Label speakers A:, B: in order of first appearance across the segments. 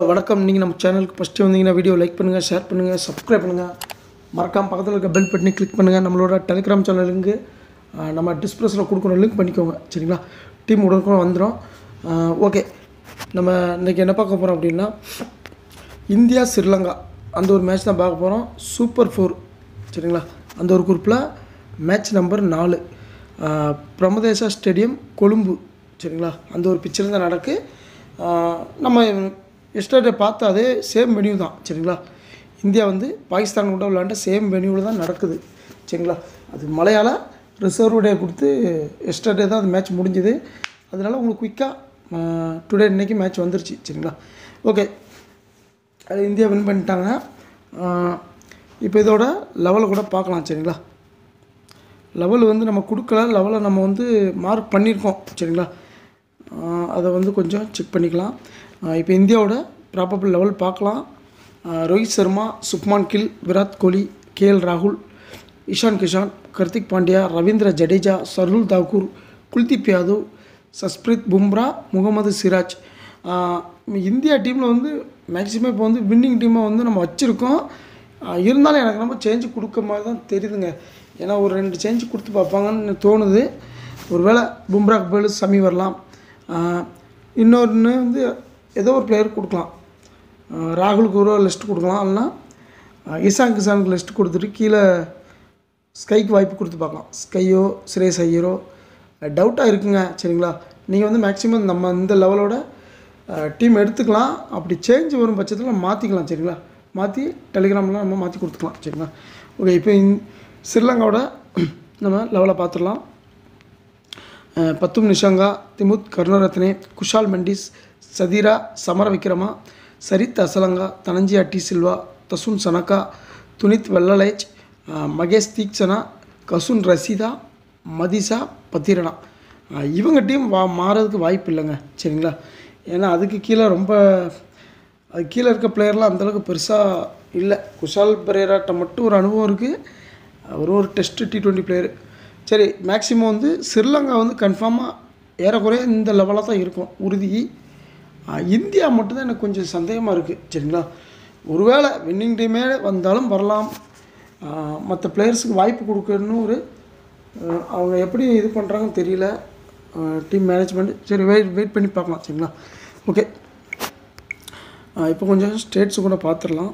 A: வணக்கம் நீங்கள் நம்ம சேனலுக்கு ஃபஸ்ட்டு வந்தீங்கன்னா வீடியோ லைக் பண்ணுங்கள் ஷேர் பண்ணுங்கள் சப்ஸ்கிரைப் பண்ணுங்கள் மறக்காம பக்கத்தில் இருக்க பெல் பட்டனை கிளிக் பண்ணுங்கள் நம்மளோட டெலிகிராம் சேனலுக்கு நம்ம டிஸ்பிளேஸில் கொடுக்குற லிங்க் பண்ணிக்கோங்க சரிங்களா டீம் உடனுக்குள்ள வந்துடும் ஓகே நம்ம இன்றைக்கி என்ன பார்க்க போகிறோம் அப்படின்னா இந்தியா ஸ்ரீலங்கா அந்த ஒரு மேட்ச் தான் பார்க்க போகிறோம் சூப்பர் ஃபோர் சரிங்களா அந்த ஒரு குரூப்பில் மேட்ச் நம்பர் நாலு ஆஹ் பிரமதேசா ஸ்டேடியம் கொழும்பு சரிங்களா அந்த ஒரு பிக்சர் தான் நடக்கு ஆஹ் நம்ம எஸ்டர்டே பார்த்த அதே சேம் வென்யூ தான் சரிங்களா இந்தியா வந்து பாகிஸ்தான் கூட விளையாண்ட சேம் வென்யூவில் தான் நடக்குது சரிங்களா அது மலையாள ரிசர்வ் டே கொடுத்து எஸ்டர்டே தான் அந்த மேட்ச் முடிஞ்சுது அதனால் உங்களுக்கு குயிக்காக டுடே இன்னைக்கு மேட்ச் வந்துருச்சு சரிங்களா ஓகே அது இந்தியா வின் பண்ணிட்டாங்க இப்போ இதோட லெவலை கூட பார்க்கலாம் சரிங்களா லெவல் வந்து நம்ம கொடுக்கல லெவலை நம்ம வந்து மார்க் பண்ணியிருக்கோம் சரிங்களா ஆஹ் அதை வந்து கொஞ்சம் செக் பண்ணிக்கலாம் இப்போ இந்தியாவோட ப்ராபபிள் லெவல் பார்க்கலாம் ஆஹ் ரோஹித் சர்மா சுப்மான் கில் விராட் கோலி கேஎல் ராகுல் இஷான் கிஷான் கார்த்திக் பாண்டியா ரவீந்திர ஜடேஜா சர்துல் தாக்கூர் குல்தீப் யாதவ் சஸ்பிரித் பும்ரா முகமது சிராஜ் ஆஹ் இந்தியா டீமில் வந்து மேக்ஸிமம் இப்போ வந்து வின்னிங் டீமை வந்து நம்ம வச்சுருக்கோம் ஆஹ் இருந்தாலும் எனக்கு ரொம்ப சேஞ்சு கொடுக்க மாதிரி தான் தெரியுதுங்க ஏன்னா ஒரு ரெண்டு சேஞ்சு கொடுத்து பார்ப்பாங்கன்னு தோணுது ஒருவேளை பும்ராக்கு பதில் சமி வரலாம் ஆஹ் இன்னொன்று வந்து ஏதோ ஒரு பிளேயர் கொடுக்கலாம் ஆஹ் ராகுலுக்கு ஒரு லிஸ்ட் கொடுக்கலாம் இல்லைனா ஆஹ் இசான் கிசானுக்கு லிஸ்ட் கொடுத்துட்டு கீழே ஸ்கைக்கு வாய்ப்பு கொடுத்து பார்க்கலாம் ஸ்கையோ சுரேஷ் ஐயரோ டவுட்டாக இருக்குங்க சரிங்களா நீங்கள் வந்து மேக்ஸிமம் நம்ம இந்த லெவலோட டீம் எடுத்துக்கலாம் அப்படி சேஞ்ச் வரும் பட்சத்தில் மாற்றிக்கலாம் சரிங்களா மாற்றி டெலிகிராமில் நம்ம மாற்றி கொடுத்துக்கலாம் சரிங்களா ஓகே இப்போ இந் ஸ்ரீலங்காவோட நம்ம லெவலை பார்த்துடலாம் அஹ் பத்தும் நிஷாங்கா திமுத் கருணரத்னே குஷால் மெண்டிஸ் சதீரா சமர விக்ரமா சரித் அசலங்கா தனஞ்சியா டி சில்வா தசுன் சனக்கா துனித் வெள்ளலேஜ் அஹ் மகேஷ் தீக்ஷனா கசுன் ரசீதா மதிசா பத்திரனா அஹ் இவங்க டீம் வா மாறதுக்கு வாய்ப்பு இல்லைங்க சரிங்களா ஏன்னா அதுக்கு கீழே ரொம்ப அது கீழே இருக்க பிளேயர்லாம் அந்தளவுக்கு பெருசாக இல்லை குஷால் பெரேராட்ட மட்டும் ஒரு அனுபவம் இருக்குது அவர் ஒரு டெஸ்ட் டி டுவெண்ட்டி பிளேயர் சரி மேக்ஸிமம் வந்து ஸ்ரீலங்கா வந்து கன்ஃபார்மாக ஏறக்குறைய இந்த லெவலாக தான் இருக்கும் உறுதி ஆஹ் இந்தியா மட்டும்தான் எனக்கு கொஞ்சம் சந்தேகமாக இருக்குது சரிங்களா ஒருவேளை வின்னிங் டீமே வந்தாலும் வரலாம் மற்ற பிளேயர்ஸுக்கு வாய்ப்பு கொடுக்கணும்னு ஒரு ஆஹ் அவங்க எப்படி இது பண்ணுறாங்கன்னு தெரியல டீம் மேனேஜ்மெண்ட் சரி வெயிட் வெயிட் பண்ணி பார்க்கலாம் சரிங்களா ஓகே இப்போ கொஞ்சம் ஸ்டேட்ஸு கூட பார்த்துடலாம்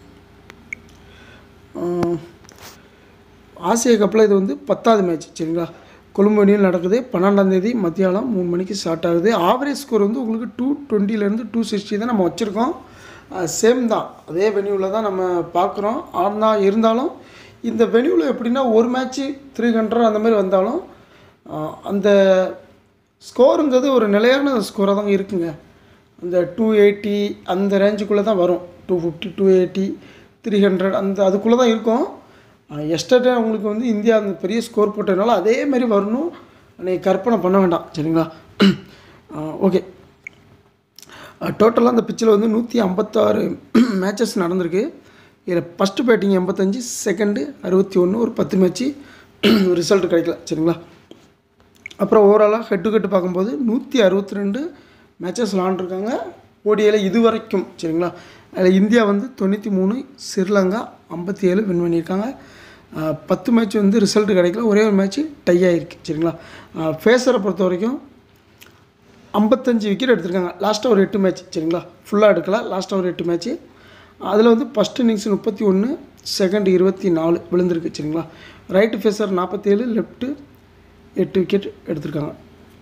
A: ஆஹ் ஆசிய கப்பில் இது வந்து பத்தாவது மேட்ச் சரிங்களா கொழும்பு அணியில் நடக்குது பன்னெண்டாந்தேதி மத்தியானம் மூணு மணிக்கு ஸ்டார்ட் ஆகுது ஆவரேஜ் ஸ்கோர் வந்து உங்களுக்கு டூ டுவெண்ட்டிலேருந்து டூ சிக்ஸ்டி தான் நம்ம வச்சுருக்கோம் சேம் தான் அதே வென்யூவில் தான் நம்ம பார்க்குறோம் ஆனால் இருந்தாலும் இந்த வென்யூவில் எப்படின்னா ஒரு மேட்ச்சு த்ரீ ஹண்ட்ரட் அந்த மாதிரி வந்தாலும் ஆஹ் அந்த ஸ்கோருங்கிறது ஒரு நிலையான ஸ்கோராக தான் இருக்குங்க அந்த டூ எயிட்டி அந்த ரேஞ்சுக்குள்ளே தான் வரும் two fifty two eighty three hundred அந்த அதுக்குள்ளே தான் இருக்கும் எஸ்டர்டே உங்களுக்கு வந்து இந்தியா அந்த பெரிய ஸ்கோர் போட்டதுனால அதே மாதிரி வரணும் நீங்கள் கற்பனை பண்ண வேண்டாம் சரிங்களா ஓகே டோட்டலாக அந்த பிச்சில் வந்து நூற்றி ஐம்பத்தாறு மேட்சஸ் நடந்திருக்கு இதில் ஃபஸ்ட்டு பேட்டிங் எண்பத்தஞ்சு செகண்டு அறுபத்தி ஒன்று ஒரு பத்து மேட்ச்சு ரிசல்ட் கிடைக்கல சரிங்களா அப்புறம் ஓவராலாக ஹெட் டு ஹெட் பார்க்கும்போது நூற்றி அறுபத்தி ரெண்டு மேட்சஸ் விளாண்டுருக்காங்க ஓடிஐயில் இது வரைக்கும் சரிங்களா அதில் இந்தியா வந்து தொண்ணூற்றி மூணு ஸ்ரீலங்கா ஐம்பத்தி ஏழு வின் பண்ணியிருக்காங்க ஆஹ் பத்து மேட்ச் வந்து ரிசல்ட் கிடைக்கல ஒரே ஒரு மேட்ச்சு டை ஆகிருக்கு சரிங்களா ஃபேஸரை பொறுத்த வரைக்கும் ஐம்பத்தஞ்சு விக்கெட் எடுத்திருக்காங்க லாஸ்ட்டாக ஒரு எட்டு மேட்ச் சரிங்களா ஃபுல்லாக எடுக்கல லாஸ்ட்டாக ஒரு எட்டு மேட்ச்சு அதில் வந்து ஃபஸ்ட் இன்னிங்ஸ் முப்பத்தி ஒன்று செகண்ட் இருபத்தி நாலு விழுந்திருக்கு சரிங்களா ரைட்டு ஃபேஸர் நாற்பத்தேழு லெஃப்ட்டு எட்டு விக்கெட் எடுத்திருக்காங்க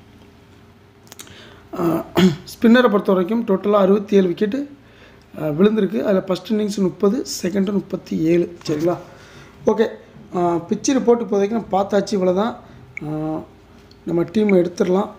A: ஸ்பின்னரை பொறுத்த வரைக்கும் டோட்டலாக அறுபத்தி ஏழு விக்கெட்டு விழுந்திருக்கு அதில் ஃபஸ்ட் இன்னிங்ஸ் முப்பது செகண்டு முப்பத்தி ஏழு சரிங்களா ஓகே பிச்சு ரிப்போர்ட் இப்போதைக்கு நம்ம பார்த்தாச்சு இவ்வளோ தான் நம்ம டீம் எடுத்துடலாம்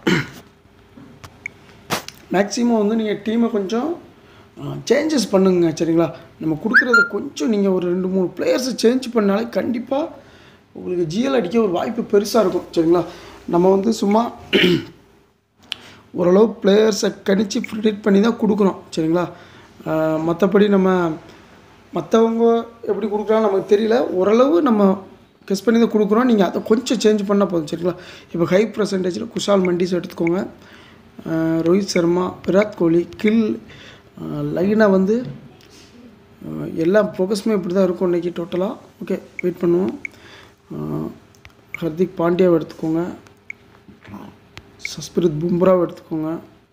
A: மேக்ஸிமம் வந்து நீங்கள் டீமை கொஞ்சம் சேஞ்சஸ் பண்ணுங்க சரிங்களா நம்ம கொடுக்குறத கொஞ்சம் நீங்கள் ஒரு ரெண்டு மூணு பிளேயர்ஸை சேஞ்ச் பண்ணாலே கண்டிப்பாக உங்களுக்கு ஜிஎல் அடிக்க ஒரு வாய்ப்பு பெருசாக இருக்கும் சரிங்களா நம்ம வந்து சும்மா ஓரளவு பிளேயர்ஸை கணிச்சு ப்ரிடிக்ட் பண்ணி தான் கொடுக்குறோம் சரிங்களா மற்றபடி நம்ம மற்றவங்க எப்படி கொடுக்குறாங்க நமக்கு தெரியல ஓரளவு நம்ம கெஸ் பண்ணி தான் கொடுக்குறோம் நீங்கள் அதை கொஞ்சம் சேஞ்ச் பண்ணால் போதும் சரிங்களா இப்போ ஹை பர்சன்டேஜில் குஷால் மண்டிஸ் எடுத்துக்கோங்க அஹ் ரோஹித் சர்மா விராட் கோலி கில் லைனாக வந்து அஹ், எல்லா ஃபோக்கஸுமே இப்படி தான் இருக்கும் இன்றைக்கி டோட்டலாக ஓகே வெயிட் பண்ணுவோம் அஹ், ஹர்திக் பாண்டியாவை எடுத்துக்கோங்க சஸ்பிரித் பும்ராவை எடுத்துக்கோங்க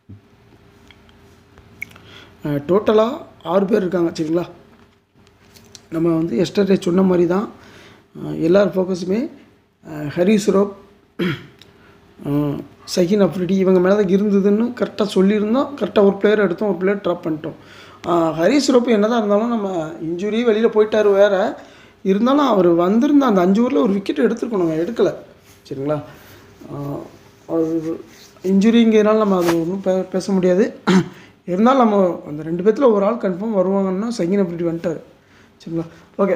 A: டோட்டலாக ஆறு பேர் இருக்காங்க சரிங்களா நம்ம வந்து எஸ்டர்டே சொன்ன மாதிரி தான் அஹ், எல்லார் ஃபோக்கஸுமே அஹ், ஹரிஸ் ரோப் அஹ், சஹின் அப்ரிடி இவங்க மேலே தான் இருந்ததுன்னு கரெக்டாக சொல்லியிருந்தோம் கரெக்டாக ஒரு பிளேயர் எடுத்தோம் ஒரு பிளேயர் ட்ராப் பண்ணிட்டோம் அஹ், ஹரிஸ் ரோப் என்ன தான் இருந்தாலும் நம்ம இன்ஜுரி வெளியில் போயிட்டார் வேறு இருந்தாலும் அவர் வந்திருந்த அந்த அஞ்சு ஓவரில் ஒரு விக்கெட் எடுத்துருக்கணுங்க எடுக்கலை சரிங்களா அஹ், அது இன்ஜுரிங்கிறதுனால நம்ம அது ஒன்றும் பே பேச முடியாது இருந்தாலும் நம்ம அந்த ரெண்டு பேர்த்தில் ஒரு ஆள் கன்ஃபார்ம் வருவாங்கன்னா சங்கின் அப்படி வந்துட்டார் சரிங்களா ஓகே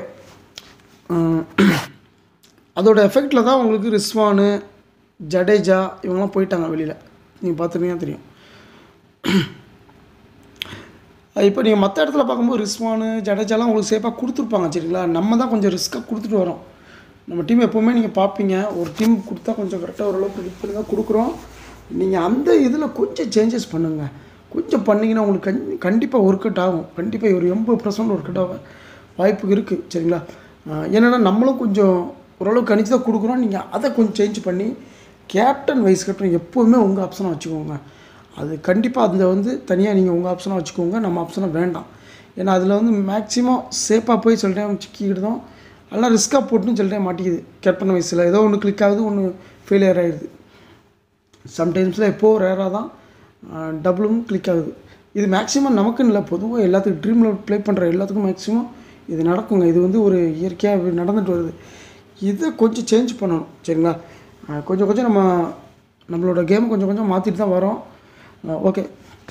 A: அதோட எஃபெக்டில் தான் உங்களுக்கு ரிஸ்வானு ஜடேஜா இவங்கெல்லாம் போயிட்டாங்க வெளியில் நீங்கள் பார்த்துருந்தீங்கன்னா தெரியும் இப்போ நீங்கள் மற்ற இடத்துல பார்க்கும்போது ரிஸ்வானு ஜடேஜாலாம் உங்களுக்கு சேஃபாக கொடுத்துருப்பாங்க சரிங்களா நம்ம தான் கொஞ்சம் ரிஸ்க்காக கொடுத்துட்டு வரோம் நம்ம டீம் எப்போவுமே நீங்கள் பார்ப்பீங்க ஒரு டீம் கொடுத்தா கொஞ்சம் கரெக்டாக ஓரளவுக்கு ஹிட் பண்ணி தான் கொடுக்குறோம் நீங்கள் அந்த இதில் கொஞ்சம் சேஞ்சஸ் பண்ணுங்கள் கொஞ்சம் பண்ணிங்கன்னா உங்களுக்கு கண் கண்டிப்பாக ஒர்க் அவுட் ஆகும் கண்டிப்பாக ஒரு எண்பது பர்சன்ட் ஒர்க் அவுட் ஆக வாய்ப்பு இருக்குது சரிங்களா ஆஹ் என்னென்னா நம்மளும் கொஞ்சம் ஓரளவுக்கு கணிச்சு தான் கொடுக்குறோம் நீங்கள் அதை கொஞ்சம் சேஞ்ச் பண்ணி கேப்டன் வைஸ் கேப்டன் எப்போவுமே உங்கள் ஆப்ஷனாக வச்சுக்கோங்க அது கண்டிப்பாக அதில் வந்து தனியாக நீங்கள் உங்கள் ஆப்ஷனாக வச்சுக்கோங்க நம்ம ஆப்ஷனாக வேண்டாம் ஏன்னா அதில் வந்து மேக்ஸிமம் சேஃபாக போய் சில டைம் சிக்கிக்கிடுதோம் எல்லாம் ரிஸ்க்காக போட்டுன்னு சில டைம் மாட்டிக்குது கேப்டன் வயசில் ஏதோ ஒன்று கிளிக் ஆகுது ஒன்று ஃபெயிலியர் ஆகிடுது சம்டைம்ஸில் எப்போது ரேராக தான் டபுளும் கிளிக் ஆகுது இது மேக்ஸிமம் நமக்குன்னு இல்லை பொதுவாக எல்லாத்துக்கும் ட்ரீமில் ப்ளே பண்ணுற எல்லாத்துக்கும் மேக்ஸிமம் இது நடக்குங்க இது வந்து ஒரு இயற்கையாக நடந்துட்டு வருது இதை கொஞ்சம் சேஞ்ச் பண்ணணும் சரிங்களா அஹ் கொஞ்சம் கொஞ்சம் நம்ம நம்மளோட கேம் கொஞ்சம் கொஞ்சம் மாற்றிட்டு தான் வரோம் ஓகே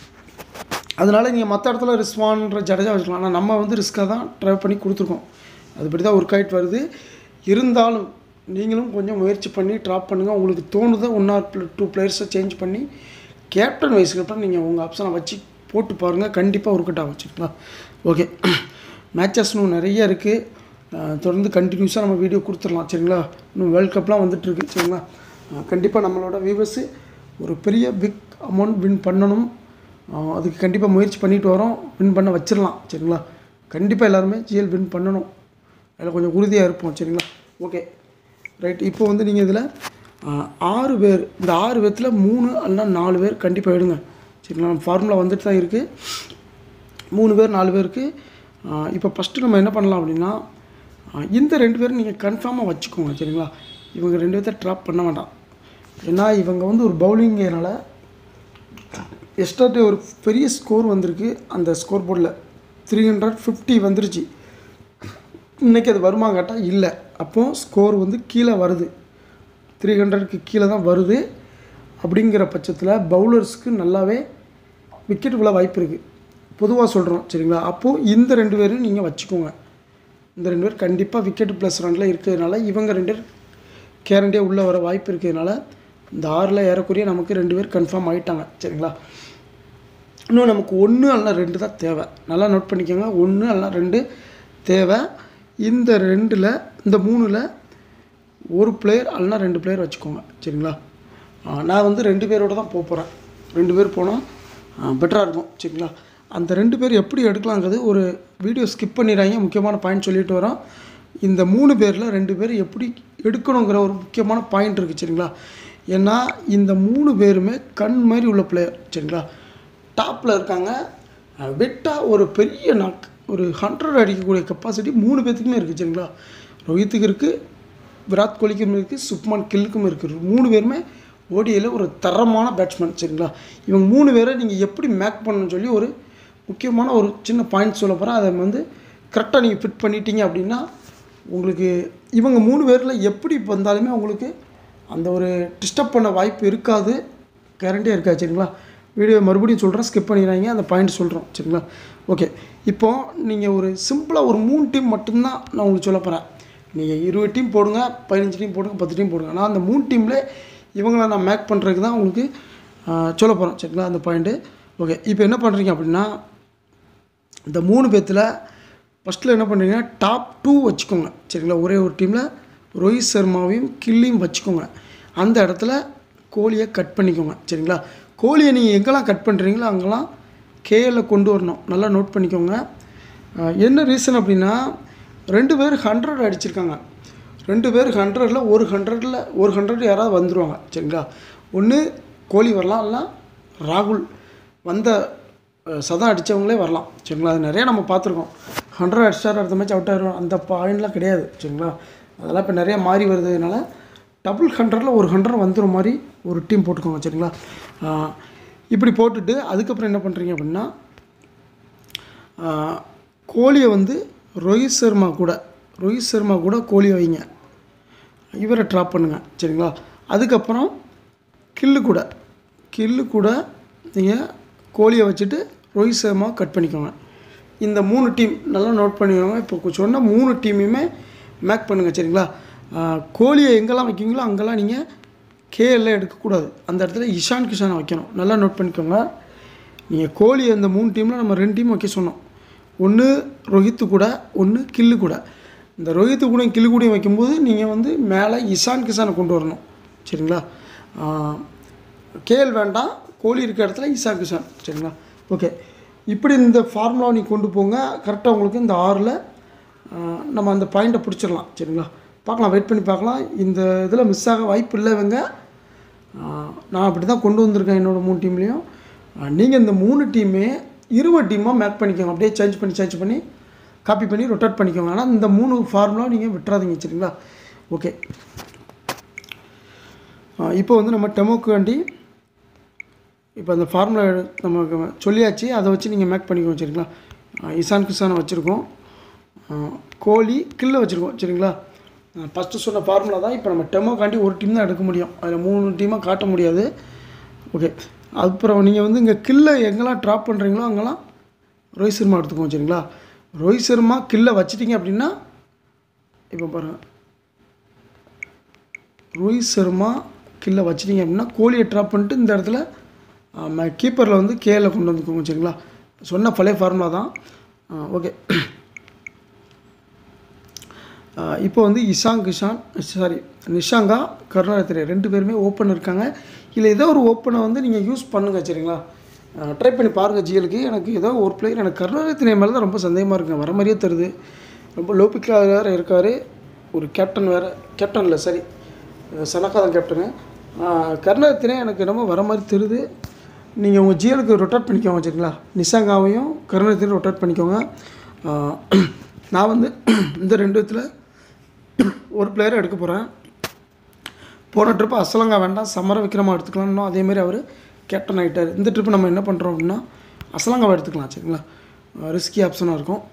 A: அதனால் நீங்கள் மற்ற இடத்துல ரிஸ்வான்ற ஜடேஜா வச்சுக்கலாம் ஆனால் நம்ம வந்து ரிஸ்க்காக தான் ட்ரை பண்ணி கொடுத்துருக்கோம் அதுபடி தான் ஒர்க் ஆகிட்டு வருது இருந்தாலும் நீங்களும் கொஞ்சம் முயற்சி பண்ணி ட்ராப் பண்ணுங்கள் உங்களுக்கு தோணுதோ ஒன் ஆர் டூ பிளேயர்ஸை சேஞ்ச் பண்ணி கேப்டன் வைஸ் கேப்டன் நீங்கள் உங்கள் ஆப்ஷனை வச்சு போட்டு பாருங்கள் கண்டிப்பாக ஒர்க் அவுட் ஆகும் சரிங்களா ஓகே மேட்சஸ் இன்னும் நிறைய இருக்குது தொடர்ந்து கண்டினியூஸாக நம்ம வீடியோ கொடுத்துடலாம் சரிங்களா இன்னும் வேர்ல்ட் கப்லாம் வந்துட்டுருக்கு சரிங்களா கண்டிப்பாக நம்மளோட வியூவர்ஸு ஒரு பெரிய பிக் அமௌண்ட் வின் பண்ணணும் அஹ் அதுக்கு கண்டிப்பாக முயற்சி பண்ணிட்டு வரோம் வின் பண்ண வச்சிடலாம் சரிங்களா கண்டிப்பாக எல்லாருமே ஜிஎல் வின் பண்ணணும் அதில் கொஞ்சம் உறுதியாக இருப்போம் சரிங்களா ஓகே ரைட் இப்போ வந்து நீங்கள் இதில் ஆறு பேர் இந்த ஆறு பேர்த்தில் மூணு அல்லனா நாலு பேர் கண்டிப்பாக எடுங்க சரிங்களா ஃபார்முலா வந்துட்டு தான் இருக்குது மூணு பேர் நாலு பேருக்கு இப்போ ஃபஸ்ட்டு நம்ம என்ன பண்ணலாம் அப்படின்னா ஆஹ் இந்த ரெண்டு பேரும் நீங்கள் கன்ஃபார்மாக வச்சுக்கோங்க சரிங்களா இவங்க ரெண்டு பேர்த்த ட்ராப் பண்ண வேண்டாம் ஏன்னா இவங்க வந்து ஒரு பவுலிங்கிறனால எஸ்டர்டே ஒரு பெரிய ஸ்கோர் வந்திருக்கு அந்த ஸ்கோர் போர்டில் த்ரீ ஹண்ட்ரட் ஃபிஃப்டி வந்துருச்சு இன்றைக்கி அது வருமா கேட்டால் இல்லை அப்போது ஸ்கோர் வந்து கீழே வருது த்ரீ ஹண்ட்ரட்க்கு கீழே தான் வருது அப்படிங்கிற பட்சத்தில் பவுலர்ஸ்க்கு நல்லாவே விக்கெட் விழ வாய்ப்பு இருக்குது பொதுவாக சொல்கிறோம் சரிங்களா அப்போது இந்த ரெண்டு பேரும் நீங்கள் வச்சுக்கோங்க இந்த ரெண்டு பேர் கண்டிப்பாக விக்கெட் ப்ளஸ் ரனில் இருக்கிறதுனால இவங்க ரெண்டு பேர் கேரண்டியாக உள்ளே வர வாய்ப்பு இருக்கிறதுனால இந்த ஆறில் ஏறக்குறைய நமக்கு ரெண்டு பேர் கன்ஃபார்ம் ஆகிட்டாங்க சரிங்களா இன்னும் நமக்கு ஒன்று அல்லனா ரெண்டு தான் தேவை நல்லா நோட் பண்ணிக்கோங்க ஒன்று அல்லனா ரெண்டு தேவை இந்த ரெண்டில் இந்த மூணில் ஒரு பிளேயர் அல்லனா ரெண்டு பிளேயர் வச்சுக்கோங்க சரிங்களா ஆ, நான் வந்து ரெண்டு பேரோட தான் போக போகிறேன் ரெண்டு பேர் போனால் பெட்டராக இருக்கும் சரிங்களா அந்த ரெண்டு பேர் எப்படி எடுக்கலாங்கிறது ஒரு வீடியோ ஸ்கிப் பண்ணிடுறாங்க முக்கியமான பாயிண்ட் சொல்லிட்டு வரோம் இந்த மூணு பேரில் ரெண்டு பேர் எப்படி எடுக்கணுங்கிற ஒரு முக்கியமான பாயிண்ட் இருக்குது சரிங்களா ஏன்னா இந்த மூணு பேருமே கண் மாதிரி உள்ள பிளேயர் சரிங்களா டாப்பில் இருக்காங்க வெட்டாக ஒரு பெரிய நாக் ஒரு ஹண்ட்ரட் அடிக்கக்கூடிய கெப்பாசிட்டி மூணு பேர்த்துக்குமே இருக்குது சரிங்களா ரோஹித்துக்கு இருக்குது விராட் கோலிக்கும் இருக்குது சுப்மான் கில்லுக்கும் இருக்குது மூணு பேருமே ஓடியில் ஒரு தரமான பேட்ஸ்மேன் சரிங்களா இவங்க மூணு பேரை நீங்கள் எப்படி மேக் பண்ணணும்னு சொல்லி ஒரு முக்கியமான ஒரு சின்ன பாயிண்ட் சொல்ல போகிறேன் அதை வந்து கரெக்டாக நீங்கள் ஃபிட் பண்ணிட்டீங்க அப்படின்னா உங்களுக்கு இவங்க மூணு பேரில் எப்படி வந்தாலுமே உங்களுக்கு அந்த ஒரு டிஸ்டர்ப் பண்ண வாய்ப்பு இருக்காது கேரண்டியாக இருக்காது சரிங்களா வீடியோ மறுபடியும் சொல்கிறேன் ஸ்கிப் பண்ணிடுறாங்க அந்த பாயிண்ட் சொல்கிறோம் சரிங்களா ஓகே இப்போ நீங்கள் ஒரு சிம்பிளாக ஒரு மூணு டீம் மட்டும்தான் நான் உங்களுக்கு சொல்ல போகிறேன் நீங்கள் இருபது டீம் போடுங்க பதினஞ்சு டீம் போடுங்க பத்து டீம் போடுங்க நான் அந்த மூணு டீமில் இவங்கள நான் மேக் பண்ணுறதுக்கு தான் உங்களுக்கு ஆஹ், சொல்ல போகிறேன் சரிங்களா அந்த பாயிண்ட்டு ஓகே இப்போ என்ன பண்ணுறீங்க அப்படின்னா இந்த மூணு பேர்த்தில் ஃபஸ்ட்டில் என்ன பண்ணுறீங்க டாப் டூ வச்சுக்கோங்க சரிங்களா ஒரே ஒரு டீமில் ரோஹித் சர்மாவையும் கில்லையும் வச்சுக்கோங்க அந்த இடத்துல கோலியை கட் பண்ணிக்கோங்க சரிங்களா கோலியை நீங்கள் எங்கெல்லாம் கட் பண்ணுறீங்களோ அங்கெல்லாம் கேஎல்ல கொண்டு வரணும் நல்லா நோட் பண்ணிக்கோங்க அஹ் என்ன ரீசன் அப்படின்னா ரெண்டு பேர் ஹண்ட்ரட் அடிச்சிருக்காங்க ரெண்டு பேர் ஹண்ட்ரடில் ஒரு ஹண்ட்ரடில் ஒரு ஹண்ட்ரட் யாராவது வந்துடுவாங்க சரிங்களா ஒன்று கோலி வரலாம் இல்லை ராகுல் வந்த அஹ், சதம் அடித்தவங்களே வரலாம் சரிங்களா அது நிறையா நம்ம பார்த்துருக்கோம் ஹண்ட்ரட் அடிச்சார் அடுத்த மேட்ச் அவுட் ஆயிரும் அந்த பாயிண்ட்லாம் கிடையாது சரிங்களா அதெல்லாம் இப்போ நிறையா மாறி வருதுனால டபுள் ஹண்ட்ரடில் ஒரு ஹண்ட்ரட் வந்துடுற மாதிரி ஒரு டீம் போட்டுக்கோங்க சரிங்களா அஹ், இப்படி போட்டுட்டு அதுக்கப்புறம் என்ன பண்ணுறீங்க அப்படின்னா ஆஹ், கோலியை வந்து ரோஹித் சர்மா கூட ரோஹித் சர்மா கூட கோலியை வைங்க இவரை ட்ராப் பண்ணுங்க சரிங்களா அதுக்கப்புறம் கில்லு கூட கில்லு கூட நீங்கள் கோலியை வச்சுட்டு ரோஹித் சர்மா கட் பண்ணிக்கோங்க இந்த மூணு டீம் நல்லா நோட் பண்ணிக்கோங்க இப்போ சொன்ன மூணு டீமையுமே மேக் பண்ணுங்கள் சரிங்களா ஆஹ், கோலியை எங்கெல்லாம் வைக்கீங்களோ அங்கெல்லாம் நீங்கள் கேஎல்ல எடுக்கக்கூடாது அந்த இடத்துல இஷான் கிஷானை வைக்கணும் நல்லா நோட் பண்ணிக்கோங்க நீங்கள் கோலி அந்த மூணு டீமில் நம்ம ரெண்டு டீம் வைக்க சொன்னோம் ஒன்று ரோஹித்து கூட ஒன்று கில்லு கூட இந்த ரோஹித்து கூட கில்லு கூடயும் வைக்கும்போது நீங்கள் வந்து மேலே இஷான் கிஷானை கொண்டு வரணும் சரிங்களா கேஎல் வேண்டாம் கோலி இருக்க இடத்துல இஷான் கிஷான் சரிங்களா ஓகே இப்படி இந்த ஃபார்முலாவை நீ கொண்டு போங்க கரெக்டாக உங்களுக்கு இந்த ஆறில் நம்ம அந்த பாயிண்ட்டை பிடிச்சிடலாம் சரிங்களா பார்க்கலாம் வெயிட் பண்ணி பார்க்கலாம் இந்த இதில் மிஸ் ஆக வாய்ப்பு இல்லை இவங்க ஆஹ் நான் அப்படி தான் கொண்டு வந்திருக்கேன் என்னோடய மூணு டீம்லேயும் நீங்கள் இந்த மூணு டீமே இருபது டீமாக மேக் பண்ணிக்கோங்க அப்படியே சேஞ்ச் பண்ணி சேஞ்ச் பண்ணி காப்பி பண்ணி ரொட்டேட் பண்ணிக்கோங்க ஆனால் இந்த மூணு ஃபார்முலா நீங்கள் விட்டுறாதீங்க சரிங்களா ஓகே இப்போ வந்து நம்ம டெமோக்கு வேண்டி இப்போ அந்த ஃபார்முலா நமக்கு சொல்லியாச்சு அதை வச்சு நீங்கள் மேக் பண்ணிக்கோங்க சரிங்களா ஆஹ் இசான் கிசான் வச்சுருக்கோம் ஆஹ் கோலி கில்ல வச்சுருக்கோம் சரிங்களா ஃபஸ்ட்டு சொன்ன ஃபார்முலா தான் இப்போ நம்ம டெமோக்காண்டி ஒரு டீம் தான் எடுக்க முடியும் அதில் மூணு டீமாக காட்ட முடியாது ஓகே அப்புறம் நீங்கள் வந்து இங்கே கில்ல எங்கெல்லாம் ட்ராப் பண்ணுறீங்களோ அங்கெல்லாம் ரோஹித் சர்மா எடுத்துக்கோங்க சரிங்களா ரோஹித் சர்மா கில்ல வச்சிட்டிங்க அப்படின்னா இப்போ பாருங்கள் ரோஹித் சர்மா கில்ல வச்சிட்டிங்க அப்படின்னா கோலியை ட்ராப் பண்ணிட்டு இந்த இடத்துல கீப்பரில் வந்து கேல கொண்டு வந்துக்கோங்க சரிங்களா சொன்ன பழைய ஃபார்முலா தான் ஓகே இப்போ வந்து இஷாங் கிஷான் சாரி நிஷாங்கா கருணாரத்திரி ரெண்டு பேருமே ஓப்பன் இருக்காங்க இல்லை ஏதோ ஒரு ஓப்பனை வந்து நீங்கள் யூஸ் பண்ணுங்கள் சரிங்களா ட்ரை பண்ணி பாருங்கள் ஜிஎலுக்கு எனக்கு ஏதோ ஒரு பிளேயர் எனக்கு கருணாரத்தினை மேலே தான் ரொம்ப சந்தேகமாக இருக்குங்க வர மாதிரியே தருது ரொம்ப லோ பிக்காக வேறு இருக்கார் ஒரு கேப்டன் வேறு கேப்டன் இல்லை சரி சனக்கா தான் கேப்டனு கருணாரத்தினே எனக்கு என்னமோ வர மாதிரி தெரியுது நீங்கள் உங்கள் ஜிஎலுக்கு ரொட்டேட் பண்ணிக்கோங்க சரிங்களா நிஷாங்காவையும் கருணாரத்தினையும் ரொட்டேட் பண்ணிக்கோங்க ஆஹ் நான் வந்து இந்த ரெண்டு விதத்தில் ஒரு பிளேயரை எடுக்க போகிறேன் போன ட்ரிப்பு அசலங்கா வேண்டாம் சமர விக்ரமா எடுத்துக்கலாம்னு அதேமாரி அவர் கேப்டன் ஆகிட்டார் இந்த ட்ரிப்பு நம்ம என்ன பண்ணுறோம் அப்படின்னா அசலங்காவை எடுத்துக்கலாம் சரிங்களா ரிஸ்கி ஆப்ஷனாக இருக்கும்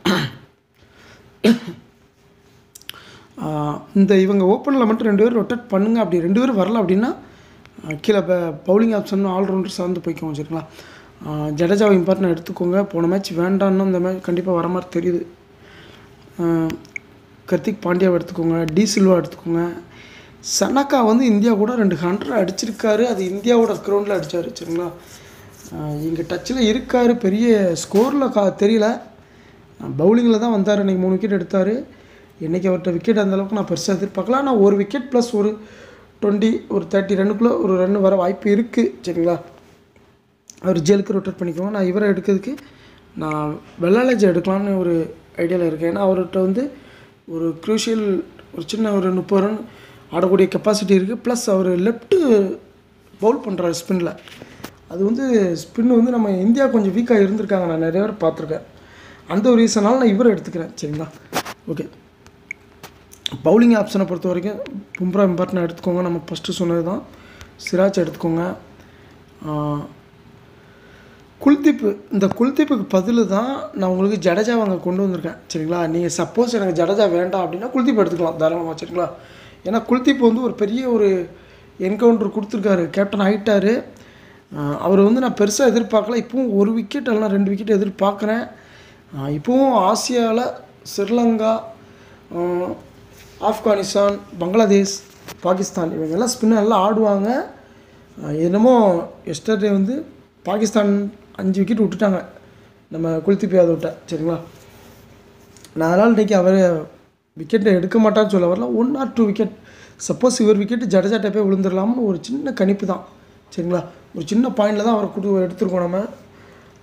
A: ஆஹ் இந்த இவங்க ஓப்பனில் மட்டும் ரெண்டு பேரும் ரொட்டேட் பண்ணுங்க அப்படி ரெண்டு பேரும் வரல அப்படின்னா ஆஹ் கீழே பவுலிங் ஆப்ஷன் ஆல்ரவுண்டர் சார்ந்து போய்க்கோங்க சரிங்களா ஆஹ் ஜடேஜாவை இம்பார்ட்டன் எடுத்துக்கோங்க போன மேட்ச் வேண்டான்னு இந்த மேட்ச் கண்டிப்பாக வர மாதிரி தெரியுது ஆஹ் கர்த்திக் பாண்டியாவை எடுத்துக்கோங்க டி சில்வா எடுத்துக்கோங்க சனக்கா வந்து இந்தியா கூட ரெண்டு ஹண்ட்ரட் அடிச்சிருக்காரு அது இந்தியாவோட கிரவுண்டில் அடித்தார் சரிங்களா இங்கே டச்சில் இருக்கார் பெரிய ஸ்கோரில் கா தெரியல பவுலிங்கில் தான் வந்தார் இன்றைக்கி மூணு விக்கெட் எடுத்தார் இன்றைக்கி அவர்கிட்ட விக்கெட் அந்தளவுக்கு நான் பெருசாக எதிர்பார்க்கல ஆனால் ஒரு விக்கெட் ப்ளஸ் ஒரு டுவெண்ட்டி ஒரு தேர்ட்டி ரன்னுக்குள்ளே ஒரு ரன் வர வாய்ப்பு இருக்குது சரிங்களா அவர் ஜெயிலுக்கு ரொட்டேட் பண்ணிக்குவோம் நான் இவரை எடுக்கிறதுக்கு நான் வெள்ளாளஜி எடுக்கலாம்னு ஒரு ஐடியாவில் இருக்கேன் ஏன்னா அவர்கிட்ட வந்து ஒரு க்ரூஷியல் ஒரு சின்ன ஒரு முப்பது ரன் ஆடக்கூடிய கெப்பாசிட்டி இருக்குது ப்ளஸ் அவர் லெஃப்ட்டு பவுல் பண்ணுறாரு ஸ்பின்னில் அது வந்து ஸ்பின் வந்து நம்ம இந்தியா கொஞ்சம் வீக்காக இருந்திருக்காங்க நான் நிறைய பேர் பார்த்துருக்கேன் அந்த ஒரு ரீசனால் நான் இவரை எடுத்துக்கிறேன் சரிங்களா ஓகே பவுலிங் ஆப்ஷனை பொறுத்த வரைக்கும் பும்ரா இம்பார்ட்டன் எடுத்துக்கோங்க நம்ம ஃபஸ்ட்டு சொன்னது தான் சிராஜ் எடுத்துக்கோங்க ஆஹ், குல்தீப் இந்த குல்தீப்புக்கு பதில் தான் நான் உங்களுக்கு ஜடேஜா அங்கே கொண்டு வந்திருக்கேன் சரிங்களா நீங்கள் சப்போஸ் எனக்கு ஜடேஜா வேண்டாம் அப்படின்னா குல்தீப் எடுத்துக்கலாம் தாராளமாக சரிங்களா ஏன்னா குல்தீப் வந்து ஒரு பெரிய ஒரு என்கவுண்டர் கொடுத்துருக்காரு கேப்டன் ஆகிட்டாரு அவர் வந்து நான் பெருசாக எதிர்பார்க்கல இப்போவும் ஒரு விக்கெட் இல்லைனா ரெண்டு விக்கெட் எதிர்பார்க்குறேன் ஆஹ் இப்போவும் ஆசியாவில் ஸ்ரீலங்கா ஆஹ் ஆப்கானிஸ்தான் பங்களாதேஷ் பாகிஸ்தான் இவங்க எல்லாம் ஸ்பின்னர் எல்லாம் ஆடுவாங்க ஆஹ் என்னமோ எஸ்டர்டே வந்து பாகிஸ்தான் அஞ்சு விக்கெட் விட்டுட்டாங்க நம்ம குல்தீப் யாதவ்கிட்ட சரிங்களா நான் அதனால் இன்றைக்கி அவர் விக்கெட்டை எடுக்க மாட்டான்னு சொல்ல வரல one or two wicket suppose இவர் விக்கெட்டு ஜடேஜாட்ட போய் விழுந்துடலாம்னு ஒரு சின்ன கணிப்பு தான் சரிங்களா ஒரு சின்ன பாயிண்டில் தான் அவரை கொடு எடுத்துருக்கோம் நம்ம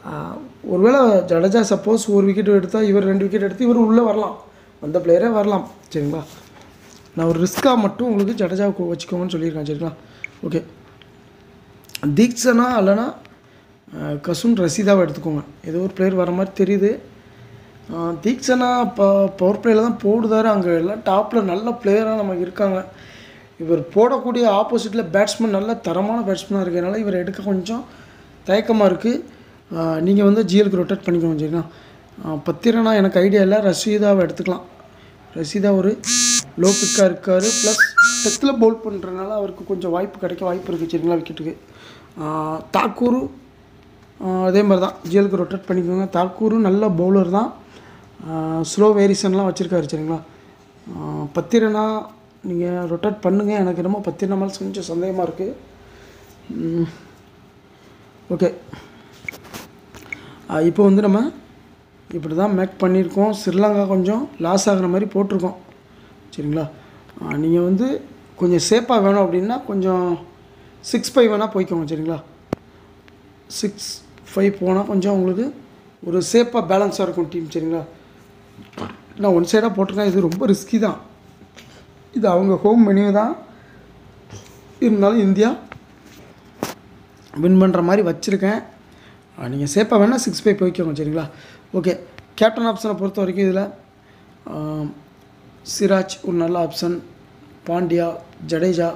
A: ஆஹ் ஒருவேளை ஜடேஜா சப்போஸ் ஒரு விக்கெட் எடுத்தால் இவர் ரெண்டு விக்கெட் எடுத்து இவர் உள்ளே வரலாம் அந்த பிளேயரே வரலாம் சரிங்களா நான் ஒரு ரிஸ்க்காக மட்டும் உங்களுக்கு ஜடேஜாவை கு- வச்சுக்கோங்கன்னு சொல்லியிருக்கேன் சரிங்களா ஓகே தீக்ஷனா இல்லைன்னா ஆஹ் கசுன் ரசீதாவை எடுத்துக்கோங்க ஏதோ ஒரு பிளேயர் வர மாதிரி தெரியுது ஆஹ் தீக்ஷனா இப்போ பவர் பிளேயில் தான் போடுதாரு அங்கே எல்லாம் டாப்பில் நல்ல பிளேயராக நமக்கு இருக்காங்க இவர் போடக்கூடிய ஆப்போசிட்டில் பேட்ஸ்மேன் நல்ல தரமான பேட்ஸ்மேனாக இருக்கிறதுனால இவர் எடுக்க கொஞ்சம் தயக்கமாக இருக்குது நீங்கள் வந்து ஜிஎலுக்கு ரொட்டேட் பண்ணிக்கோங்க சரிங்களா ஆஹ் பத்திரனா எனக்கு ஐடியா இல்லை ரசீதாவை எடுத்துக்கலாம் ரசீதா ஒரு லோ பிக்காக இருக்கார் ப்ளஸ் டெத்தில் பவுல் பண்ணுறதுனால அவருக்கு கொஞ்சம் வாய்ப்பு கிடைக்க வாய்ப்பு இருக்குது சரிங்களா விக்கெட்டுக்கு தாக்கூரு ஆஹ் அதே மாதிரி தான் ஜிஎலுக்கு ரொட்டேட் பண்ணிக்கோங்க தாக்கூரும் நல்ல பவுலர் தான் ஸ்லோ வேரியேஷன்லாம் வச்சுருக்காரு சரிங்களா ஆஹ் பத்திரனா நீங்கள் ரொட்டேட் பண்ணுங்கள் எனக்கு என்னமோ பத்திரனா மேலே கொஞ்சம் சந்தேகமாக இருக்குது ஓகே இப்போ வந்து நம்ம இப்படி தான் மேக் பண்ணியிருக்கோம் ஸ்ரீலங்கா கொஞ்சம் லாஸ் ஆகுற மாதிரி போட்டிருக்கோம் சரிங்களா நீங்கள் வந்து கொஞ்சம் சேஃபாக வேணும் அப்படின்னா கொஞ்சம் சிக்ஸ் ஃபைவ் வேணால் போய்க்கோங்க சரிங்களா சிக்ஸ் ஃபைவ் போனால் கொஞ்சம் உங்களுக்கு ஒரு சேஃபாக பேலன்ஸாக இருக்கும் டீம் சரிங்களா நான் ஒன் சைடாக போட்டிருக்கேன் இது ரொம்ப ரிஸ்கி தான் இது அவங்க ஹோம் மெனியூ தான் இருந்தாலும் இந்தியா வின் பண்ணுற மாதிரி வச்சுருக்கேன் நீங்கள் சேஃபாக வேணால் சிக்ஸ் ஃபைவ் போய்க்கோங்க சரிங்களா ஓகே கேப்டன் ஆப்ஷனை பொறுத்த வரைக்கும் இதில் சிராஜ் ஒரு நல்ல ஆப்ஷன் பாண்டியா ஜடேஜா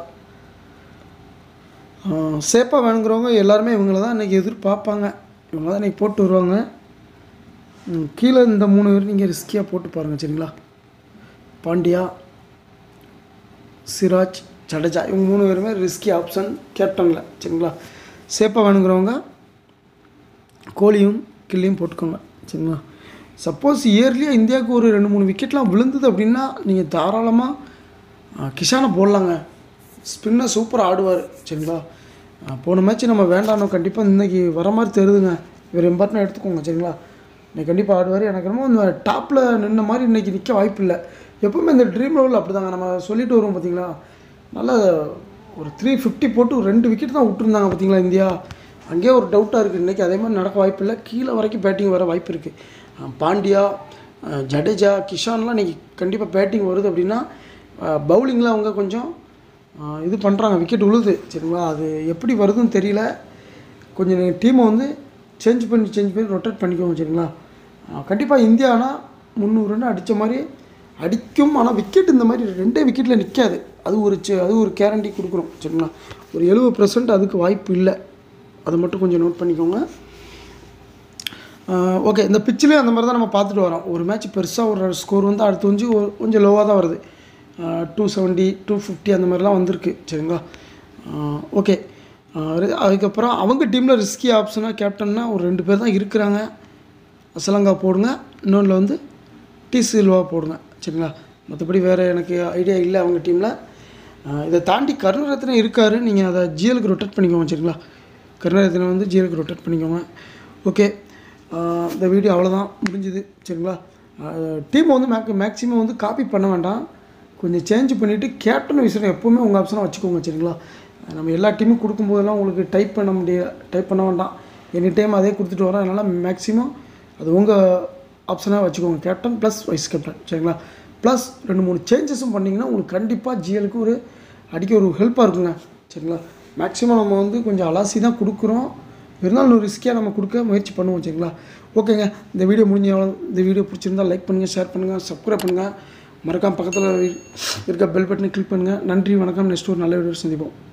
A: சேஃபாக வேணுங்கிறவங்க எல்லாருமே இவங்கள தான் இன்றைக்கி எதிர்பார்ப்பாங்க இவங்க தான் இன்றைக்கி போட்டு வருவாங்க ம், கீழே இந்த மூணு பேர் நீங்கள் ரிஸ்கியாக போட்டு பாருங்கள் சரிங்களா பாண்டியா சிராஜ் ஜடேஜா இவங்க மூணு பேருமே ரிஸ்கி ஆப்ஷன் கேப்டனில் சரிங்களா சேஃபாக வேணுங்கிறவங்க கோலியும் கில்லியும் போட்டுக்கோங்க சரிங்களா சப்போஸ் இயர்லியாக இந்தியாவுக்கு ஒரு ரெண்டு மூணு விக்கெட்லாம் விழுந்தது அப்படின்னா நீங்கள் தாராளமாக கிஷானை போடலாங்க ஸ்பின்னர் சூப்பராக ஆடுவார் சரிங்களா ஆ, போன மேட்ச் நம்ம வேண்டானோ கண்டிப்பாக இன்றைக்கி வர மாதிரி தெரியுதுங்க இவர் இம்பார்ட்டன் எடுத்துக்கோங்க சரிங்களா இன்னைக்கு கண்டிப்பாக ஆடுவார் எனக்கு என்னமோ இந்த டாப்பில் நின்ன மாதிரி இன்றைக்கி நிற்க வாய்ப்பு இல்லை எப்பவுமே இந்த ட்ரீம் லெவலில் அப்படி தாங்க நம்ம சொல்லிட்டு வருவோம் பார்த்தீங்களா நல்லா ஒரு த்ரீ ஃபிஃப்டி போட்டு ஒரு ரெண்டு விக்கெட் தான் விட்டுருந்தாங்க பார்த்தீங்களா இந்தியா அங்கேயே ஒரு டவுட்டாக இருக்குது இன்றைக்கி அதே மாதிரி நடக்க வாய்ப்பு இல்லை கீழே வரைக்கும் பேட்டிங் வர வாய்ப்பு இருக்குது பாண்டியா அஹ், ஜடேஜா கிஷான்லாம் இன்றைக்கி கண்டிப்பாக பேட்டிங் வருது அப்படின்னா பவுலிங்கில் அவங்க கொஞ்சம் அஹ், இது பண்ணுறாங்க விக்கெட் உழுது சரிங்களா அது எப்படி வருதுன்னு தெரியல கொஞ்சம் நீங்கள் டீமை வந்து சேஞ்ச் பண்ணி சேஞ்ச் பண்ணி ரொட்டேட் பண்ணிக்கோங்க சரிங்களா கண்டிப்பாக இந்தியானா முந்நூறு ரன் அடித்த மாதிரி அடிக்கும் ஆனால் விக்கெட் இந்த மாதிரி ரெண்டே விக்கெட்டில் நிற்காது அது ஒரு சி- அது ஒரு கேரண்டி கொடுக்குறோம் சரிங்களா ஒரு எழுபது பர்சன்ட் அதுக்கு வாய்ப்பு இல்லை அதை மட்டும் கொஞ்சம் நோட் பண்ணிக்கோங்க ஓகே இந்த பிச்சிலே அந்த மாதிரி தான் நம்ம பார்த்துட்டு வரோம் ஒரு மேட்ச் பெருசாக ஒரு ஸ்கோர் வந்து அடுத்து வந்து ஒரு- கொஞ்சம் லோவாக தான் வருது டூ செவன்ட்டி டூ ஃபிஃப்டி அந்த மாதிரிலாம் வந்திருக்கு சரிங்களா ஓகே அதுக்கப்புறம் அவங்க டீமில் ரிஸ்கி ஆப்ஷனாக கேப்டன்னா ஒரு ரெண்டு பேர் தான் இருக்கிறாங்க அசலங்கா போடுங்க இன்னொன்றில் வந்து டி சில்வா போடுங்க சரிங்களா மற்றபடி வேறு எனக்கு ஐடியா இல்லை அவங்க டீமில் இதை தாண்டி கருணரத்னம் இருக்கார் நீங்கள் அதை ஜிஎலுக்கு ரொட்டேட் பண்ணிக்கோங்க சரிங்களா கருணரத்னம் வந்து ஜிஎலுக்கு ரொட்டேட் பண்ணிக்கோங்க ஓகே இந்த வீடியோ அவ்வளோதான் முடிஞ்சுது சரிங்களா டீமை வந்து மேக் மேக்ஸிமம் வந்து காப்பி பண்ண வேண்டாம் கொஞ்சம் சேஞ்ச் பண்ணிவிட்டு கேப்டன் விஷயம் எப்போவுமே உங்கள் ஆப்ஷனாக வச்சுக்கோங்க சரிங்களா நம்ம எல்லா டீமும் கொடுக்கும்போதெல்லாம் உங்களுக்கு டைப் பண்ண முடிய டைப் பண்ண வேண்டாம் எனி டைம் அதே கொடுத்துட்டு வரோம் அதனால் மேக்ஸிமம் அது உங்கள் ஆப்ஷனாக வச்சுக்கோங்க கேப்டன் ப்ளஸ் வைஸ் கேப்டன் சரிங்களா ப்ளஸ் ரெண்டு மூணு சேஞ்சஸும் பண்ணிங்கன்னா உங்களுக்கு கண்டிப்பாக ஜிஎலுக்கு ஒரு அடிக்க ஒரு ஹெல்ப்பாக இருக்குங்க சரிங்களா மேக்ஸிமம் நம்ம வந்து கொஞ்சம் அலாசி தான் கொடுக்குறோம் இருந்தாலும் ஒரு ரிஸ்கியாக நம்ம கொடுக்க முயற்சி பண்ணுவோம் சரிங்களா ஓகேங்க இந்த வீடியோ முடிஞ்ச இந்த வீடியோ பிடிச்சிருந்தா லைக் பண்ணுங்கள் ஷேர் பண்ணுங்கள் சப்ஸ்கிரைப் பண்ணுங்கள் மறக்காம பக்கத்தில் இருக்க பெல் பட்டனை கிளிக் பண்ணுங்கள் நன்றி வணக்கம் நெக்ஸ்ட் ஒரு நல்ல வீடியோ சந்திப்போம்